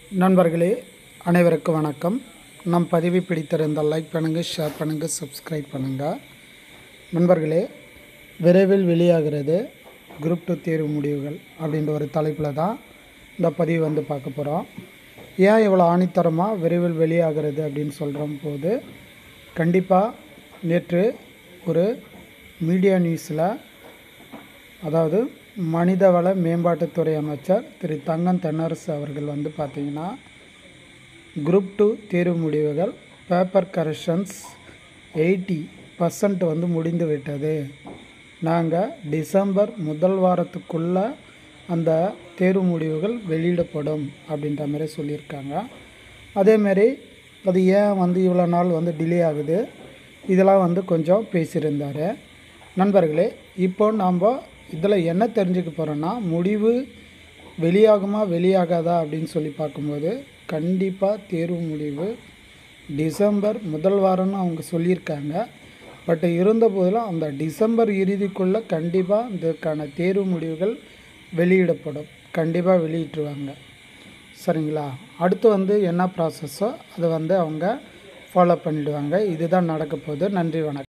நண்பர்களே அனைவருக்கும் வணக்கம் நம் பதிவை பிடித்திருந்தால் லைக் பண்ணுங்கள் ஷேர் பண்ணுங்கள் சப்ஸ்கிரைப் பண்ணுங்கள் நண்பர்களே விரைவில் வெளியாகிறது குரூப் டூ தேர்வு முடிவுகள் அப்படின்ற ஒரு தலைப்பில் தான் இந்த பதிவு வந்து பார்க்க போகிறோம் ஏன் இவ்வளோ ஆணித்தரமாக விரைவில் வெளியாகிறது அப்படின்னு சொல்கிற போது கண்டிப்பாக நேற்று ஒரு மீடியா நியூஸில் அதாவது மனிதவள மேம்பாட்டுத்துறை அமைச்சர் திரு தங்கம் தென்னரசு அவர்கள் வந்து பார்த்திங்கன்னா குரூப் டூ தேர்வு முடிவுகள் பேப்பர் கரெக்ஷன்ஸ் எயிட்டி பர்சன்ட் வந்து முடிந்து விட்டது நாங்கள் டிசம்பர் முதல் வாரத்துக்குள்ளே அந்த தேர்வு முடிவுகள் வெளியிடப்படும் அப்படின்ற மாதிரி சொல்லியிருக்காங்க அதேமாரி அது ஏன் வந்து இவ்வளோ நாள் வந்து டிலே ஆகுது இதெல்லாம் வந்து கொஞ்சம் பேசியிருந்தார் நண்பர்களே இப்போ நாம் இதில் என்ன தெரிஞ்சுக்க போகிறோன்னா முடிவு வெளியாகுமா வெளியாகாதா அப்படின்னு சொல்லி பார்க்கும்போது கண்டிப்பாக தேர்வு முடிவு டிசம்பர் முதல் வாரம்னு அவங்க சொல்லியிருக்காங்க பட் இருந்த போதிலும் அந்த டிசம்பர் இறுதிக்குள்ளே கண்டிப்பாக இதற்கான தேர்வு முடிவுகள் வெளியிடப்படும் கண்டிப்பாக வெளியிட்டுருவாங்க சரிங்களா அடுத்து வந்து என்ன ப்ராசஸோ அதை வந்து அவங்க ஃபாலோ பண்ணிவிடுவாங்க இதுதான் நடக்க போகுது நன்றி வணக்கம்